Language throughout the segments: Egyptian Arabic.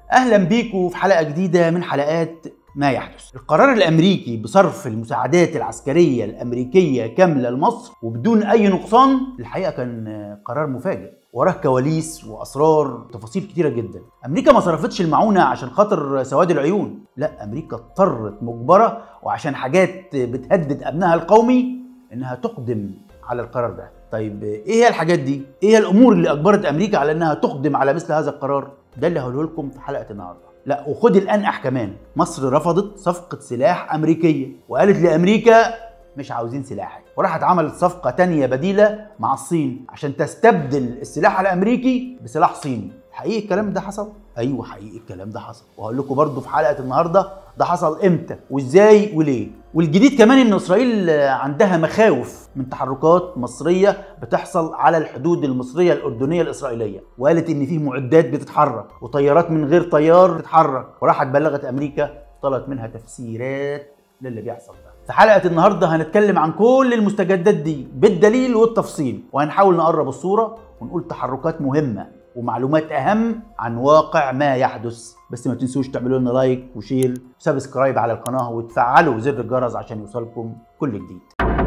اهلا بيكم في حلقه جديده من حلقات ما يحدث القرار الامريكي بصرف المساعدات العسكريه الامريكيه كامله لمصر وبدون اي نقصان الحقيقه كان قرار مفاجئ وراه كواليس واسرار وتفاصيل كتيره جدا امريكا ما صرفتش المعونه عشان خاطر سواد العيون لا امريكا اضطرت مجبره وعشان حاجات بتهدد امنها القومي انها تقدم على القرار ده طيب ايه هي الحاجات دي ايه هي الامور اللي اجبرت امريكا على انها تقدم على مثل هذا القرار ده اللي هقوله لكم في حلقه النهارده لا وخد الانقح كمان مصر رفضت صفقه سلاح امريكيه وقالت لامريكا مش عاوزين سلاحك وراحت عملت صفقة تانية بديلة مع الصين عشان تستبدل السلاح الأمريكي بسلاح صيني حقيقي الكلام ده حصل؟ أيوه حقيقي الكلام ده حصل وهقول لكم برضه في حلقة النهاردة ده حصل إمتى وإزاي وليه والجديد كمان إن إسرائيل عندها مخاوف من تحركات مصرية بتحصل على الحدود المصرية الأردنية الإسرائيلية وقالت إن فيه معدات بتتحرك وطيارات من غير طيار بتتحرك وراحت بلغت أمريكا طلبت منها تفسيرات للي بيحصل ده في حلقة النهاردة هنتكلم عن كل المستجدات دي بالدليل والتفصيل وهنحاول نقرب الصورة ونقول تحركات مهمة ومعلومات أهم عن واقع ما يحدث بس ما تنسوش تعملوا لنا لايك وشير وسبسكرايب على القناة وتفعلوا زر الجرس عشان يوصلكم كل جديد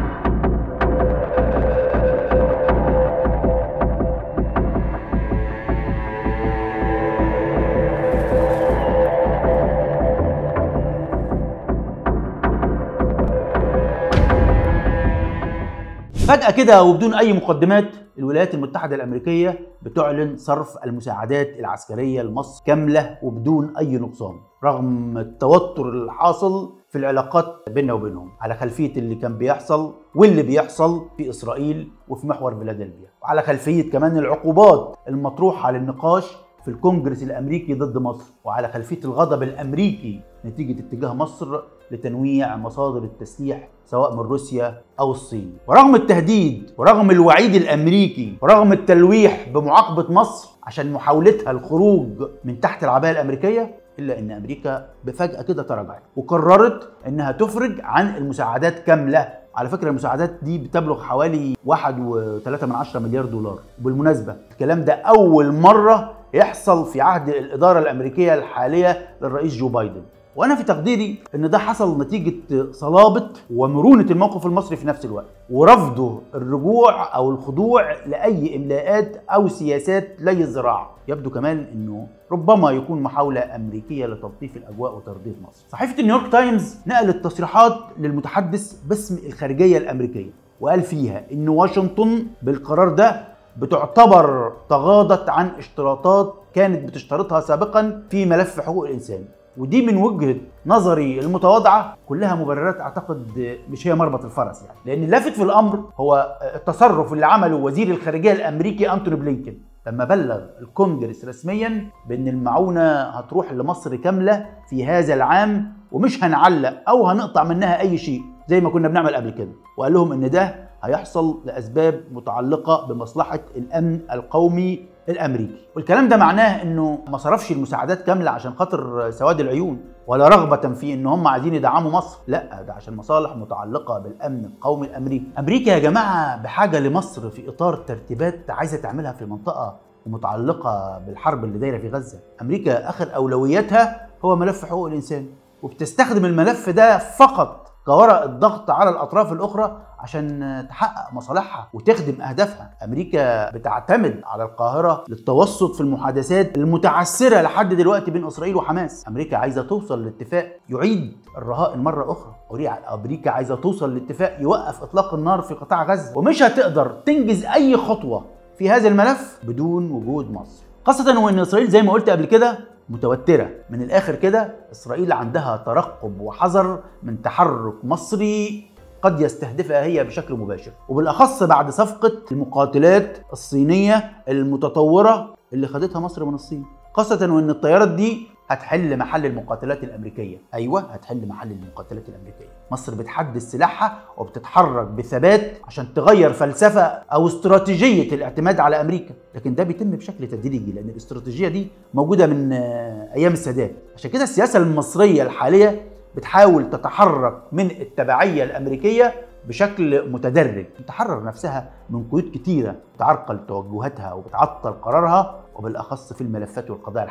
فجأة كده وبدون أي مقدمات الولايات المتحدة الأمريكية بتعلن صرف المساعدات العسكرية لمصر كاملة وبدون أي نقصان رغم التوتر الحاصل في العلاقات بيننا وبينهم على خلفية اللي كان بيحصل واللي بيحصل في إسرائيل وفي محور فيلادلفيا وعلى خلفية كمان العقوبات المطروحة للنقاش في الكونجرس الامريكي ضد مصر وعلى خلفيه الغضب الامريكي نتيجه اتجاه مصر لتنويع مصادر التسليح سواء من روسيا او الصين ورغم التهديد ورغم الوعيد الامريكي ورغم التلويح بمعاقبه مصر عشان محاولتها الخروج من تحت العبايه الامريكيه الا ان امريكا بفجاه كده تراجعت وقررت انها تفرج عن المساعدات كامله على فكره المساعدات دي بتبلغ حوالي 1.3 مليار دولار وبالمناسبه الكلام ده اول مره يحصل في عهد الاداره الامريكيه الحاليه للرئيس جو بايدن وانا في تقديري ان ده حصل نتيجه صلابه ومرونه الموقف المصري في نفس الوقت ورفضه الرجوع او الخضوع لاي املاءات او سياسات لي الزراعه يبدو كمان انه ربما يكون محاوله امريكيه لتلطيف الاجواء وترضيه مصر صحيفه نيويورك تايمز نقلت تصريحات للمتحدث باسم الخارجيه الامريكيه وقال فيها ان واشنطن بالقرار ده بتعتبر تغاضت عن اشتراطات كانت بتشترطها سابقا في ملف حقوق الانسان ودي من وجهه نظري المتواضعه كلها مبررات اعتقد مش هي مربط الفرس يعني لان اللافت في الامر هو التصرف اللي عمله وزير الخارجيه الامريكي انتوني بلينكن لما بلغ الكونجرس رسميا بان المعونه هتروح لمصر كامله في هذا العام ومش هنعلق او هنقطع منها اي شيء زي ما كنا بنعمل قبل كده وقال لهم ان ده هيحصل لاسباب متعلقه بمصلحه الامن القومي الامريكي والكلام ده معناه انه ما صرفش المساعدات كامله عشان خاطر سواد العيون ولا رغبه في ان هم عايزين يدعموا مصر لا ده عشان مصالح متعلقه بالامن القومي الامريكي امريكا يا جماعه بحاجه لمصر في اطار ترتيبات عايزه تعملها في المنطقه ومتعلقه بالحرب اللي دايره في غزه امريكا اخر اولوياتها هو ملف حقوق الانسان وبتستخدم الملف ده فقط كورق الضغط على الاطراف الاخرى عشان تحقق مصالحها وتخدم اهدافها امريكا بتعتمد على القاهره للتوسط في المحادثات المتعثره لحد دلوقتي بين اسرائيل وحماس امريكا عايزه توصل لاتفاق يعيد الرهائن مره اخرى امريكا عايزه توصل لاتفاق يوقف اطلاق النار في قطاع غزه ومش هتقدر تنجز اي خطوه في هذا الملف بدون وجود مصر خاصه وان اسرائيل زي ما قلت قبل كده متوتره من الاخر كده اسرائيل عندها ترقب وحذر من تحرك مصري قد يستهدفها هي بشكل مباشر وبالاخص بعد صفقه المقاتلات الصينيه المتطوره اللي خدتها مصر من الصين خاصه وان الطيارات دي هتحل محل المقاتلات الامريكيه ايوه هتحل محل المقاتلات الامريكيه مصر بتحدد سلاحها وبتتحرك بثبات عشان تغير فلسفه او استراتيجيه الاعتماد على امريكا لكن ده بيتم بشكل تدريجي لان الاستراتيجيه دي موجوده من ايام السادات عشان كده السياسه المصريه الحاليه بتحاول تتحرك من التبعيه الامريكيه بشكل متدرج تحرر نفسها من قيود كتيره تعرقل توجهاتها وبتعطل قرارها وبالاخص في الملفات والقضايا الحيويه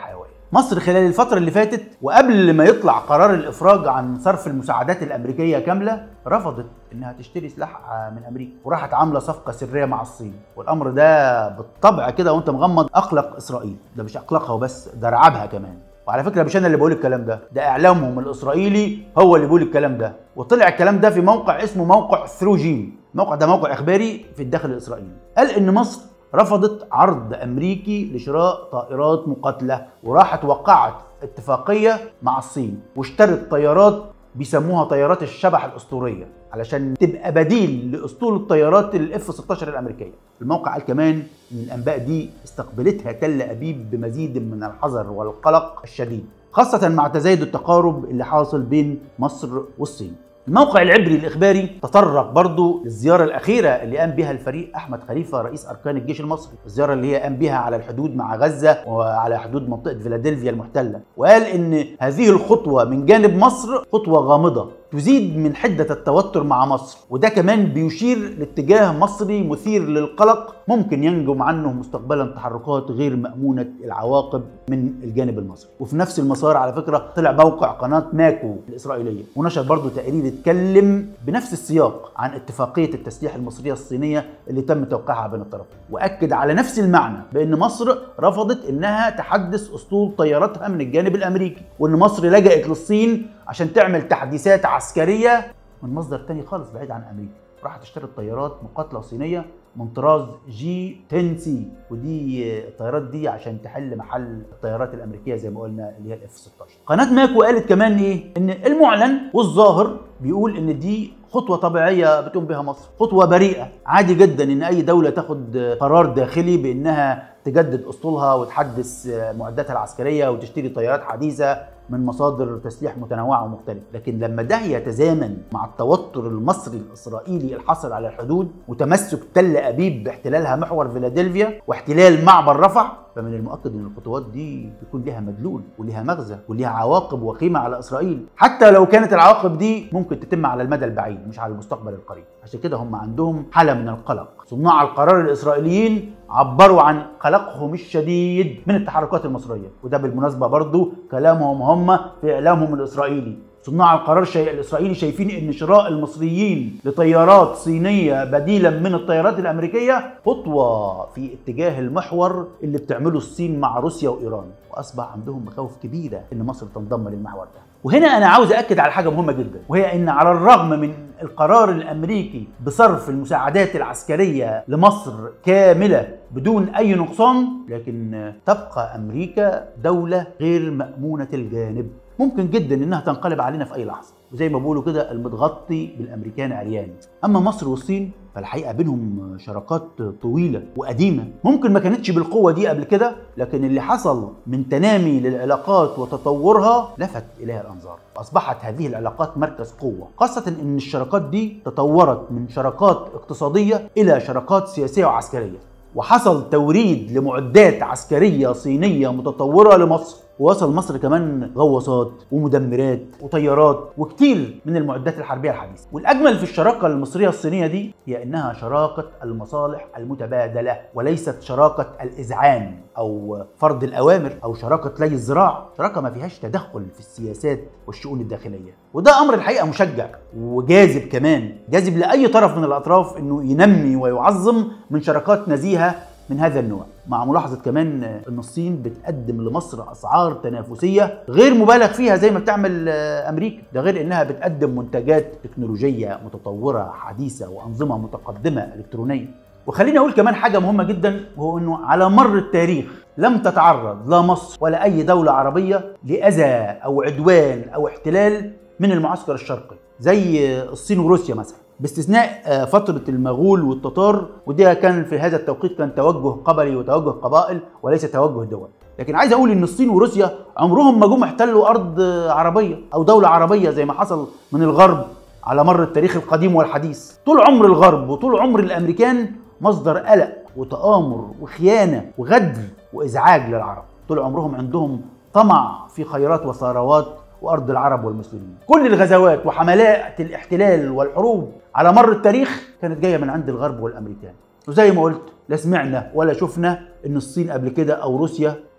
مصر خلال الفترة اللي فاتت وقبل ما يطلع قرار الإفراج عن صرف المساعدات الأمريكية كاملة رفضت إنها تشتري سلاح من أمريكا وراحت عاملة صفقة سرية مع الصين والأمر ده بالطبع كده وأنت مغمض أقلق إسرائيل ده مش أقلقها وبس ده رعبها كمان وعلى فكره مش انا اللي بقول الكلام ده ده اعلامهم الاسرائيلي هو اللي بيقول الكلام ده وطلع الكلام ده في موقع اسمه موقع ثرو جيم الموقع ده موقع اخباري في الداخل الاسرائيلي قال ان مصر رفضت عرض امريكي لشراء طائرات مقاتله وراحت وقعت اتفاقيه مع الصين واشترت طيارات بيسموها طيارات الشبح الاسطوريه علشان تبقى بديل لاسطول الطيارات الاف 16 الامريكيه الموقع قال كمان ان الانباء دي استقبلتها تل ابيب بمزيد من الحذر والقلق الشديد خاصه مع تزايد التقارب اللي حاصل بين مصر والصين الموقع العبري الاخباري تطرق برضه للزياره الاخيره اللي قام بها الفريق احمد خليفه رئيس اركان الجيش المصري الزياره اللي هي قام بها على الحدود مع غزه وعلى حدود منطقه فيلادلفيا المحتله وقال ان هذه الخطوه من جانب مصر خطوه غامضه تزيد من حدة التوتر مع مصر وده كمان بيشير لاتجاه مصري مثير للقلق ممكن ينجم عنه مستقبلا تحركات غير مأمونة العواقب من الجانب المصري وفي نفس المسار على فكرة طلع موقع قناة ماكو الإسرائيلية ونشر برضو تقرير يتكلم بنفس السياق عن اتفاقية التسليح المصرية الصينية اللي تم توقيعها بين الطرفين وأكد على نفس المعنى بأن مصر رفضت إنها تحدث أسطول طياراتها من الجانب الأمريكي وأن مصر لجأت للصين عشان تعمل تحديثات عسكريه من مصدر تاني خالص بعيد عن امريكا راحت اشترت طيارات مقاتله صينيه من طراز جي 10 سي ودي الطيارات دي عشان تحل محل الطيارات الامريكيه زي ما قلنا اللي هي الاف 16 قناه ماكو قالت كمان ايه ان المعلن والظاهر بيقول ان دي خطوة طبيعية بتقوم بها مصر خطوة بريئة عادي جدا ان اي دولة تاخد قرار داخلي بانها تجدد اسطولها وتحدث معداتها العسكرية وتشتري طيارات حديثة من مصادر تسليح متنوعة ومختلفة لكن لما ده يتزامن مع التوتر المصري الإسرائيلي الحاصل على الحدود وتمسك تل أبيب باحتلالها محور فيلادلفيا واحتلال معبر رفح فمن المؤكد ان الخطوات دي بيكون لها مدلول ولها مغزى ولها عواقب وخيمه على اسرائيل حتى لو كانت العواقب دي ممكن تتم على المدى البعيد مش على المستقبل القريب عشان كده هم عندهم حاله من القلق صناع القرار الاسرائيليين عبروا عن قلقهم الشديد من التحركات المصريه وده بالمناسبه برضو كلامهم هم في اعلامهم الاسرائيلي صناع القرار شيء الاسرائيلي شايفين ان شراء المصريين لطيارات صينيه بديلا من الطيارات الامريكيه خطوه في اتجاه المحور اللي بتعمله الصين مع روسيا وايران واصبح عندهم مخاوف كبيره ان مصر تنضم للمحور ده وهنا انا عاوز اكد على حاجه مهمه جدا وهي ان على الرغم من القرار الامريكي بصرف المساعدات العسكريه لمصر كامله بدون اي نقصان لكن تبقى امريكا دوله غير مامونه الجانب ممكن جدا انها تنقلب علينا في اي لحظه وزي ما بيقولوا كده المتغطي بالامريكان عريان اما مصر والصين فالحقيقه بينهم شراكات طويله وقديمه ممكن ما كانتش بالقوه دي قبل كده لكن اللي حصل من تنامي للعلاقات وتطورها لفت اليها الانظار اصبحت هذه العلاقات مركز قوه خاصه ان الشراكات دي تطورت من شراكات اقتصاديه الى شراكات سياسيه وعسكريه وحصل توريد لمعدات عسكريه صينيه متطوره لمصر ووصل مصر كمان غواصات ومدمرات وطيارات وكتير من المعدات الحربيه الحديثه والاجمل في الشراكه المصريه الصينيه دي هي انها شراكه المصالح المتبادله وليست شراكه الاذعان او فرض الاوامر او شراكه لي الزراع شراكه ما فيهاش تدخل في السياسات والشؤون الداخليه وده امر الحقيقه مشجع وجاذب كمان جاذب لاي طرف من الاطراف انه ينمي ويعظم من شراكات نزيهه من هذا النوع مع ملاحظة كمان أن الصين بتقدم لمصر أسعار تنافسية غير مبالغ فيها زي ما بتعمل أمريكا ده غير أنها بتقدم منتجات تكنولوجية متطورة حديثة وأنظمة متقدمة إلكترونية وخليني أقول كمان حاجة مهمة جدا وهو أنه على مر التاريخ لم تتعرض لا مصر ولا أي دولة عربية لأذى أو عدوان أو احتلال من المعسكر الشرقي زي الصين وروسيا مثلا باستثناء فترة المغول والتتار ودي كان في هذا التوقيت كان توجه قبلي وتوجه قبائل وليس توجه دول لكن عايز اقول ان الصين وروسيا عمرهم ما جم احتلوا ارض عربيه او دوله عربيه زي ما حصل من الغرب على مر التاريخ القديم والحديث طول عمر الغرب وطول عمر الامريكان مصدر قلق وتآمر وخيانه وغدر وازعاج للعرب طول عمرهم عندهم طمع في خيرات وثروات وارض العرب والمسلمين. كل الغزوات وحملات الاحتلال والحروب على مر التاريخ كانت جايه من عند الغرب والامريكان. وزي ما قلت لا سمعنا ولا شفنا ان الصين قبل كده او روسيا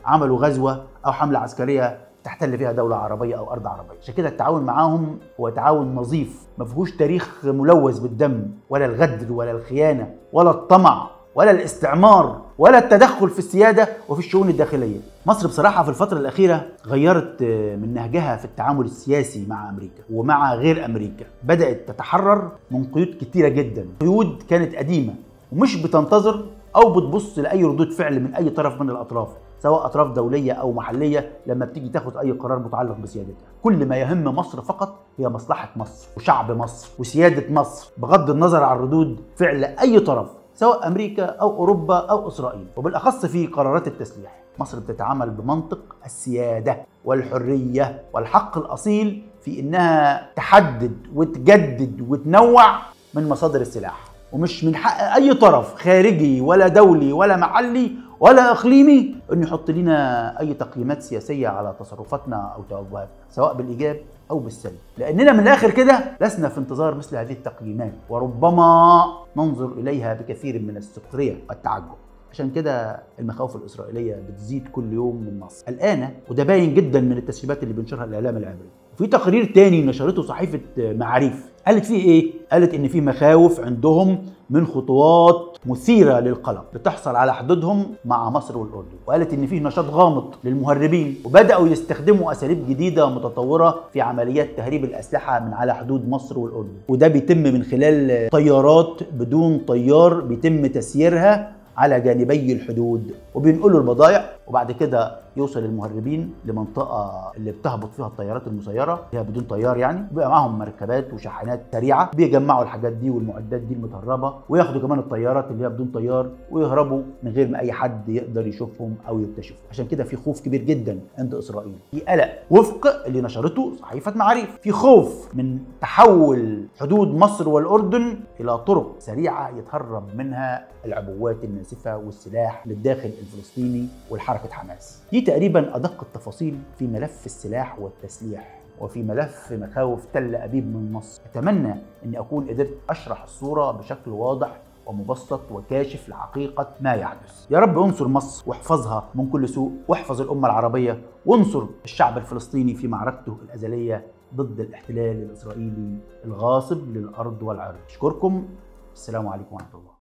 عملوا غزوه او حمله عسكريه تحتل فيها دولة عربية أو أرض عربية عشان كده التعاون معاهم هو تعاون نظيف ما فيهوش تاريخ ملوث بالدم ولا الغدر ولا الخيانة ولا الطمع ولا الاستعمار ولا التدخل في السيادة وفي الشؤون الداخلية مصر بصراحة في الفترة الأخيرة غيرت من نهجها في التعامل السياسي مع أمريكا ومع غير أمريكا بدأت تتحرر من قيود كتيرة جدا قيود كانت قديمة ومش بتنتظر أو بتبص لأي ردود فعل من أي طرف من الأطراف سواء اطراف دوليه او محليه لما بتيجي تاخد اي قرار متعلق بسيادتها كل ما يهم مصر فقط هي مصلحه مصر وشعب مصر وسياده مصر بغض النظر عن ردود فعل اي طرف سواء امريكا او اوروبا او اسرائيل وبالاخص في قرارات التسليح مصر بتتعامل بمنطق السياده والحريه والحق الاصيل في انها تحدد وتجدد وتنوع من مصادر السلاح ومش من حق اي طرف خارجي ولا دولي ولا محلي ولا اقليمي انه يحط لنا اي تقييمات سياسيه على تصرفاتنا او توجهاتنا سواء بالايجاب او بالسلب لاننا من الاخر كده لسنا في انتظار مثل هذه التقييمات وربما ننظر اليها بكثير من السخريه والتعجب عشان كده المخاوف الاسرائيليه بتزيد كل يوم من مصر الان وده باين جدا من التسريبات اللي بينشرها الاعلام العبري في تقرير تاني نشرته صحيفه معاريف قالت فيه ايه قالت ان في مخاوف عندهم من خطوات مثيره للقلق بتحصل على حدودهم مع مصر والاردن وقالت ان فيه نشاط غامض للمهربين وبداوا يستخدموا اساليب جديده متطوره في عمليات تهريب الاسلحه من على حدود مصر والاردن وده بيتم من خلال طيارات بدون طيار بيتم تسييرها على جانبي الحدود وبينقلوا البضائع وبعد كده يوصل المهربين لمنطقه اللي بتهبط فيها الطيارات المسيره هي بدون طيار يعني بيبقى معاهم مركبات وشاحنات سريعه بيجمعوا الحاجات دي والمعدات دي المتهربه وياخدوا كمان الطيارات اللي هي بدون طيار ويهربوا من غير ما اي حد يقدر يشوفهم او يكتشفهم عشان كده في خوف كبير جدا عند اسرائيل في قلق وفق اللي نشرته صحيفه معاريف في خوف من تحول حدود مصر والاردن الى طرق سريعه يتهرب منها العبوات الناسفه والسلاح للداخل الفلسطيني والحركه حماس دي تقريبا ادق التفاصيل في ملف السلاح والتسليح وفي ملف مخاوف تل ابيب من مصر اتمنى اني اكون قدرت اشرح الصوره بشكل واضح ومبسط وكاشف لحقيقة ما يحدث يا رب انصر مصر واحفظها من كل سوء واحفظ الأمة العربية وانصر الشعب الفلسطيني في معركته الأزلية ضد الاحتلال الإسرائيلي الغاصب للأرض والعرض أشكركم السلام عليكم ورحمة الله